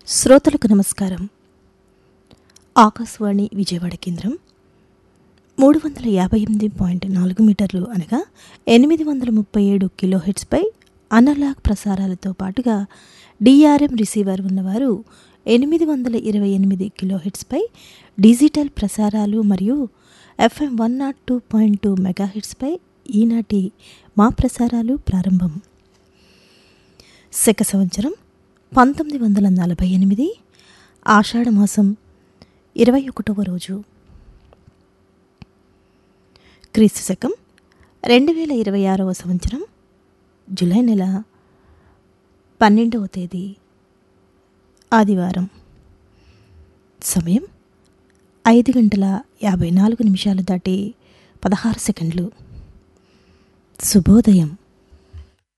శ్రోతలకు నమస్కారం ఆకాశవాణి విజయవాడ కేంద్రం మూడు వందల యాభై ఎనిమిది పాయింట్ నాలుగు మీటర్లు అనగా ఎనిమిది వందల ముప్పై ఏడు కిలోహెట్స్పై అనలాగ్ ప్రసారాలతో పాటుగా డిఆర్ఎం రిసీవర్ ఉన్నవారు ఎనిమిది వందల ఇరవై ఎనిమిది కిలోహెట్స్పై డిజిటల్ ప్రసారాలు మరియు FM one naught two point two మెగాహెట్స్పై ఈనాటి మా ప్రసారాలు ప్రారంభం శక సంవత్సరం పంతొమ్మిది వందల నలభై ఎనిమిది ఆషాఢమాసం ఇరవై ఒకటవ రోజు క్రీస్తు శకం రెండు వేల ఇరవై ఆరవ సంవత్సరం జూలై నెల పన్నెండవ తేదీ ఆదివారం సమయం ఐదు గంటల యాభై నాలుగు నిమిషాలు దాటి పదహారు సెకండ్లు శుభోదయం